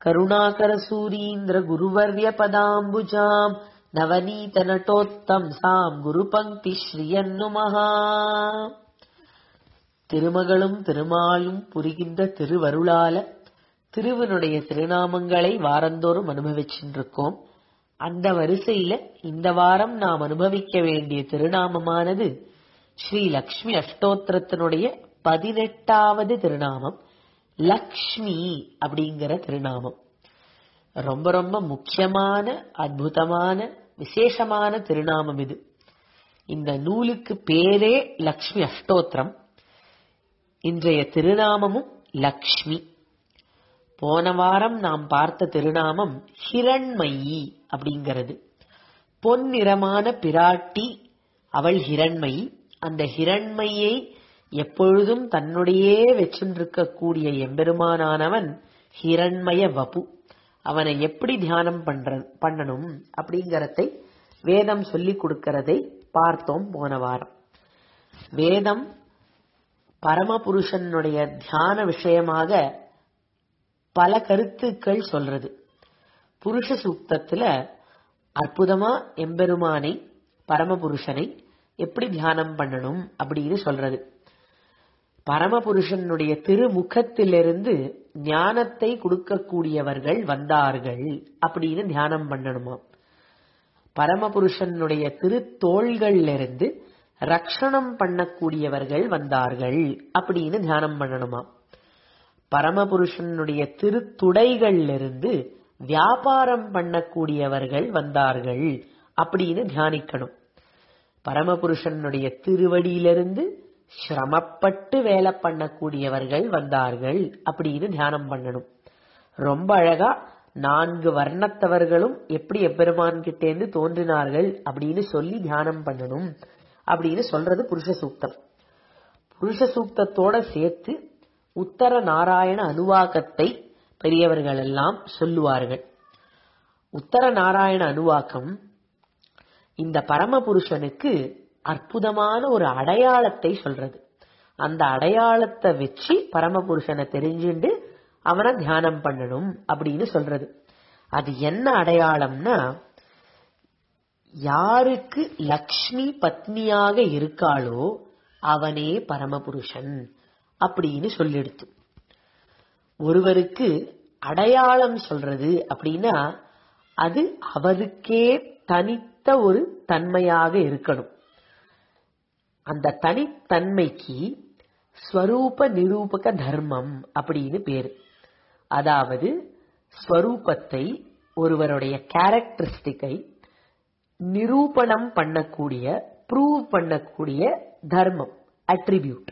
கருணாகர சூரீந்திர குருவர்ய பதாம்புஜாம் நவநீத நட்டோத்தம் சாம் குரு பங்கி ஸ்ரீயன்னுமஹா திருமகளும் திருமாலும் புரிகின்ற திருவருளால திருவனுடைய திருநாமங்களை வாரந்தோறும் அனுபவிச்சுருக்கோம் அந்த வரிசையில இந்த வாரம் நாம் அனுபவிக்க வேண்டிய திருநாமமானது ஸ்ரீ லக்ஷ்மி அஷ்டோத்திரத்தினுடைய பதினெட்டாவது திருநாமம் லக்ஷ்மி அப்படிங்கிற திருநாமம் ரொம்ப ரொம்ப முக்கியமான அற்புதமான விசேஷமான திருநாமம் இது இந்த நூலுக்கு பேரே லக்ஷ்மி அஷ்டோத்திரம் இன்றைய திருநாமமும் லக்ஷ்மி போன வாரம் நாம் பார்த்த திருநாமம் ஹிரண்மயி அப்படிங்கிறது பொன்னிறமான பிராட்டி அவள் ஹிரண்மயி அந்த ஹிரண்மையை எப்பொழுதும் தன்னுடையே வச்சுருக்கக்கூடிய எம்பெருமானானவன் ஹிரண்மய வபு அவனை எப்படி தியானம் பண்ற பண்ணணும் அப்படிங்கறதை வேதம் சொல்லி கொடுக்கறதை பார்த்தோம் போன வாரம் வேதம் பரமபுருஷனுடைய தியான விஷயமாக பல கருத்துக்கள் சொல்றது புருஷ சூக்தத்துல அற்புதமா எம்பெருமானை பரமபுருஷனை எப்படி தியானம் பண்ணணும் அப்படின்னு சொல்றது பரமபுருஷனுடைய திருமுகத்திலிருந்து ஞானத்தை கொடுக்கக்கூடியவர்கள் வந்தார்கள் அப்படின்னு தியானம் பண்ணணுமா பரமபுருஷனுடைய திருத்தோள்களிலிருந்து ரக்ஷணம் பண்ணக்கூடியவர்கள் வந்தார்கள் அப்படின்னு தியானம் பண்ணணுமா பரமபுருஷனுடைய திருத்துடைகளிலிருந்து வியாபாரம் பண்ணக்கூடியவர்கள் வந்தார்கள் அப்படின்னு தியானிக்கணும் பரமபுருஷனுடைய திருவடியிலிருந்து சிரமப்பட்டு வேலை பண்ணக்கூடியவர்கள் வந்தார்கள் அப்படின்னு தியானம் பண்ணணும் ரொம்ப அழகா நான்கு வர்ணத்தவர்களும் எப்படி எப்பெருமான் கிட்டேந்து தோன்றினார்கள் அப்படின்னு சொல்லி தியானம் பண்ணணும் அப்படின்னு சொல்றது புருஷ சூக்தம் புருஷ சூக்தத்தோட சேர்த்து உத்தர நாராயண அனுவாக்கத்தை பெரியவர்கள் எல்லாம் சொல்லுவார்கள் உத்தர நாராயண அனுவாக்கம் இந்த பரமபுருஷனுக்கு அற்புதமான ஒரு அடையாளத்தை சொல்றது அந்த அடையாளத்தை வச்சு பரமபுருஷனை தெரிஞ்சுண்டு அவனை தியானம் பண்ணணும் அப்படின்னு சொல்றது அது என்ன அடையாளம்னா யாருக்கு லக்ஷ்மி பத்னியாக இருக்காளோ அவனே பரமபுருஷன் அப்படின்னு சொல்லிடுத்து ஒருவருக்கு அடையாளம் சொல்றது அப்படின்னா அது அவருக்கே தனித்த ஒரு தன்மையாக இருக்கணும் அந்த தனித்தன்மைக்கு ஸ்வரூப நிரூபக தர்மம் அப்படின்னு பேரு அதாவது ஸ்வரூபத்தை ஒருவருடைய கேரக்டரிஸ்டிக்கை நிரூபணம் பண்ணக்கூடிய ப்ரூவ் பண்ணக்கூடிய தர்மம் அட்ரிபியூட்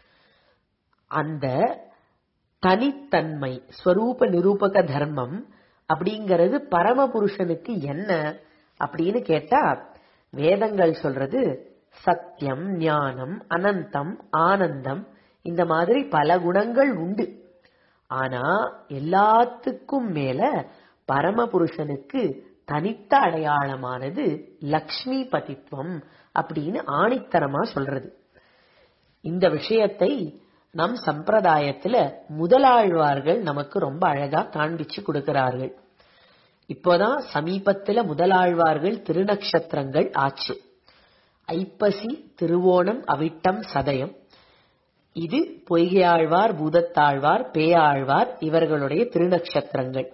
அந்த தனித்தன்மை ஸ்வரூப நிரூபக தர்மம் அப்படிங்கிறது பரமபுருஷனுக்கு என்ன அப்படின்னு கேட்டா வேதங்கள் சொல்றது சத்தியம் ஞானம் அனந்தம் ஆனந்தம் இந்த மாதிரி பல குணங்கள் உண்டு ஆனா எல்லாத்துக்கும் மேல பரமபுருஷனுக்கு தனித்த அடையாளமானது லக்ஷ்மி பதித்துவம் அப்படின்னு ஆணித்தரமா சொல்றது இந்த விஷயத்தை நம் சம்பிரதாயத்துல முதலாழ்வார்கள் நமக்கு ரொம்ப அழகா காண்பிச்சு கொடுக்கிறார்கள் இப்போதான் சமீபத்துல முதலாழ்வார்கள் திருநக்ஷத்திரங்கள் ஆச்சு ஐப்பசி திருவோணம் அவிட்டம் சதயம் இது பொய்கையாழ்வார் பூதத்தாழ்வார் பேயாழ்வார் இவர்களுடைய திருநக்ஷத்திரங்கள்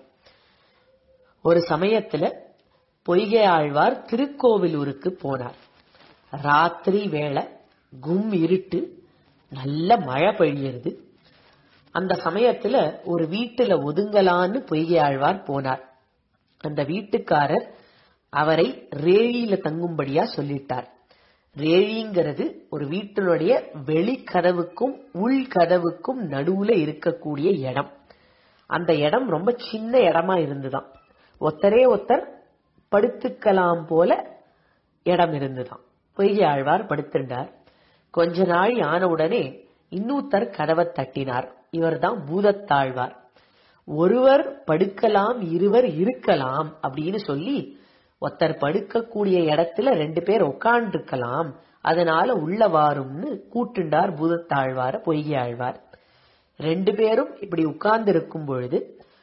ஒரு சமயத்துல பொய்கை ஆழ்வார் திருக்கோவிலூருக்கு போனார் ராத்திரி வேளை கும் இருட்டு நல்ல மழை பெய்யுறது அந்த சமயத்துல ஒரு வீட்டுல ஒதுங்கலான்னு பொய்கை ஆழ்வார் போனார் அந்த வீட்டுக்காரர் அவரை ரேழியில தங்கும்படியா சொல்லிட்டார் ரேழிங்கிறது ஒரு வீட்டினுடைய வெளிக்கதவுக்கும் உள்கதவுக்கும் நடுவுல இருக்கக்கூடிய இடம் அந்த இடம் ரொம்ப சின்ன இடமா இருந்துதான் ஒத்தரே ஒத்தர் படுத்துக்கலாம் போல இடம் இருந்துதான் பொய்கை ஆழ்வார் படுத்திருந்தார் கொஞ்ச நாள் ஆன உடனே இன்னூத்தர் கதவை தட்டினார் இவர்தான் பூதத்தாழ்வார் ஒருவர் படுக்கலாம் இருவர் இருக்கலாம் அப்படின்னு சொல்லி ஒருத்தர் படுக்கக்கூடிய இடத்துல ரெண்டு பேர் உட்காண்டிருக்கலாம் அதனால உள்ள வாரும்னு கூட்டுண்டார் பூதத்தாழ்வார பொய்கை ஆழ்வார் ரெண்டு பேரும் இப்படி உட்கார்ந்து இருக்கும் பொழுது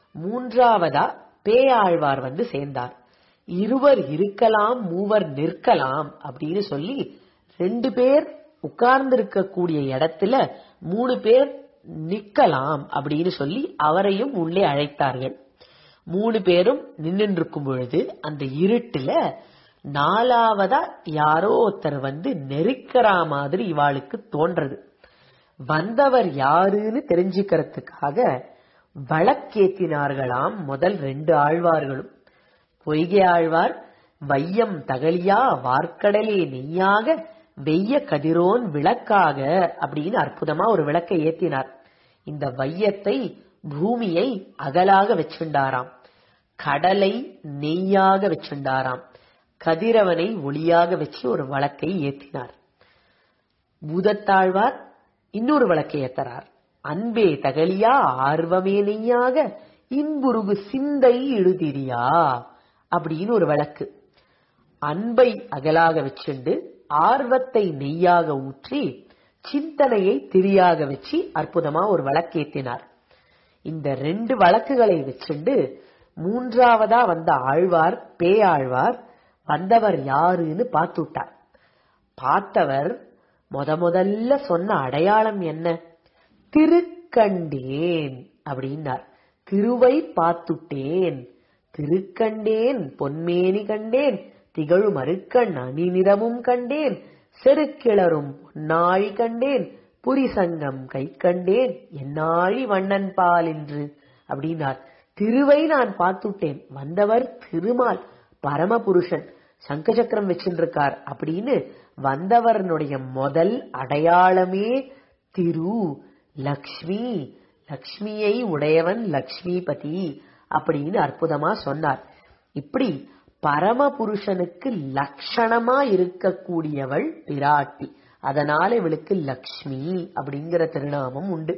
மூன்றாவதா பேயாழ்வார் வந்து சேர்ந்தார் இருவர் இருக்கலாம் மூவர் நிற்கலாம் அப்படின்னு சொல்லி ரெண்டு பேர் உட்கார்ந்து இருக்கக்கூடிய இடத்துல மூணு பேர் நிக்கலாம் அப்படின்னு சொல்லி அவரையும் உள்ளே அழைத்தார்கள் மூணு பேரும் நின்று இருக்கும் பொழுது அந்த இருட்டுல நாலாவதா யாரோ ஒருத்தர் வந்து நெருக்கிறா மாதிரி இவாளுக்கு தோன்றது வந்தவர் யாருன்னு தெரிஞ்சுக்கிறதுக்காக வழக்கேத்தினார்களாம் முதல் ரெண்டு ஆழ்வார்களும் பொய்கை ஆழ்வார் வையம் தகலியா வார்க்கடலே நெய்யாக வெய்ய கதிரோன் விளக்காக அப்படின்னு அற்புதமா ஒரு விளக்கை ஏத்தினார் இந்த வையத்தை பூமியை அகலாக வச்சுண்டாராம் கடலை நெய்யாக வச்சுண்டாராம் கதிரவனை ஒளியாக வச்சு ஒரு வழக்கை ஏத்தினார் பூதத்தாழ்வார் இன்னொரு வழக்கை ஏத்தறார் அன்பே தகலியா ஆர்வமே நெய்யாக இன்புருகு சிந்தை இழுதிரியா அப்படின்னு ஒரு வழக்கு அன்பை அகலாக வச்சுண்டு ஆர்வத்தை நெய்யாக ஊற்றி சிந்தனையை திரியாக வச்சு அற்புதமா ஒரு வழக்கேத்தினார் இந்த ரெண்டு வழக்குகளை வச்சுண்டு மூன்றாவதா வந்த ஆழ்வார் பேயாழ்வார் வந்தவர் யாருன்னு பார்த்துட்டார் பார்த்தவர் முத முதல்ல சொன்ன அடையாளம் என்ன திருக்கண்டேன் அப்படின்னார் திருவை பார்த்துட்டேன் திருக்கண்டேன் பொன்மேனி கண்டேன் திகழு மறுக்கண் அணிநிறமும் கண்டேன் செருக்கிளரும் பொன்னாழி கண்டேன் புரிசங்கம் கை கண்டேன் என்னாழி வண்ணன் பால் என்று அப்படின்னார் திருவை நான் பார்த்துட்டேன் வந்தவர் திருமால் பரமபுருஷன் சங்க சக்கரம் வச்சிருக்கார் அப்படின்னு வந்தவரனுடைய முதல் அடையாளமே திரு லக்ஷ்மி லக்ஷ்மியை உடையவன் லக்ஷ்மிபதி அப்படின்னு அற்புதமா சொன்னார் இப்படி பரமபுருஷனுக்கு லட்சணமா இருக்கக்கூடியவள் பிராட்டி அதனால இவளுக்கு லக்ஷ்மி அப்படிங்கிற திருநாமம் உண்டு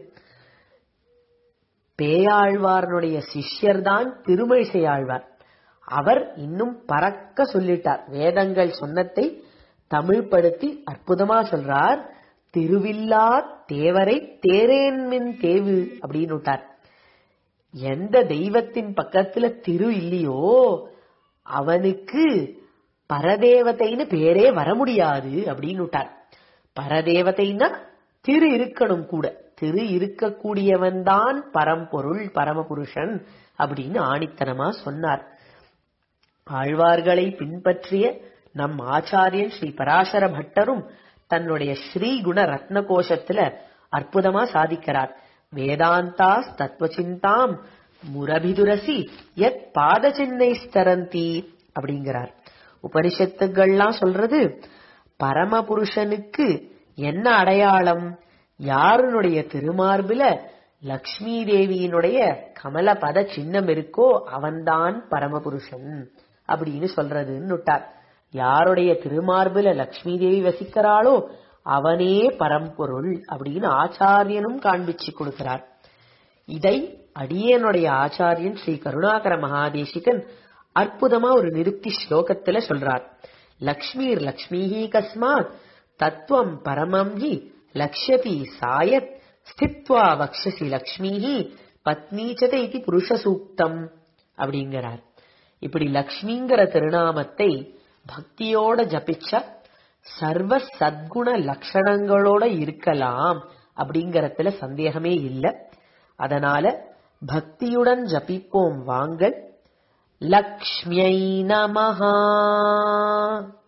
பேயாழ்வாரனுடைய சிஷ்யர் தான் திருமழிசை ஆழ்வார் அவர் இன்னும் பறக்க சொல்லிட்டார் வேதங்கள் சொன்னத்தை தமிழ்படுத்தி அற்புதமா சொல்றார் திருவில்லா தேவரை தேரேன்மின் தேவு அப்படின்னு விட்டார் எந்த தெய்வத்தின் பக்கத்துல திரு இல்லையோ அவனுக்கு பரதேவதைன்னு பேரே வர முடியாது அப்படின்னு விட்டார் பரதேவதைன்னா திரு இருக்கணும் கூட திரு இருக்கக்கூடியவன் தான் பரம்பொருள் பரமபுருஷன் அப்படின்னு ஆணித்தனமா சொன்னார் ஆழ்வார்களை பின்பற்றிய நம் ஆச்சாரியன் ஸ்ரீ பராசர பட்டரும் தன்னுடைய ஸ்ரீ குண ரத்ன கோஷத்துல அற்புதமா சாதிக்கிறார் வேதாந்தா தத்துவச்சிந்தாம் முரபிதுரசி எத் பாத சின்னை ஸ்தரந்தி அப்படிங்கிறார் உபனிஷத்துகள்லாம் சொல்றது பரமபுருஷனுக்கு என்ன அடையாளம் யாருனுடைய திருமார்பில லக்ஷ்மி தேவியினுடைய கமல பத சின்னம் இருக்கோ அவன்தான் பரமபுருஷன் அப்படின்னு சொல்றதுன்னு விட்டார் யாருடைய திருமார்பில லக்ஷ்மி தேவி வசிக்கிறாளோ அவனே பரம்பொருள் அப்படின்னு ஆச்சாரியனும் காண்பிச்சு கொடுக்கிறார் இதை அடியனுடைய ஆச்சாரியன் ஸ்ரீ கருணாகர மகாதேசிகன் அற்புதமா ஒரு நிருப்தி ஸ்லோகத்துல சொல்றார் லக்ஷ்மீர் லக்ஷ்மீஹி கஸ்மாத் தத்துவம் பரமம் ஹி லக்ஷதி சாயத் ஸ்தித்வா வக்ஷசி லக்ஷ்மீஹி பத்னீச்சத இது புருஷ சூக்தம் அப்படிங்கிறார் இப்படி லக்ஷ்மிங்கிற திருநாமத்தை பக்தியோட ஜபிச்ச சர்வ சத்குண லட்சணங்களோட இருக்கலாம் அப்படிங்கறதுல சந்தேகமே இல்லை அதனால பக்தியுடன் ஜபிப்போம் வாங்கள் லக்ஷ்மியை நமஹா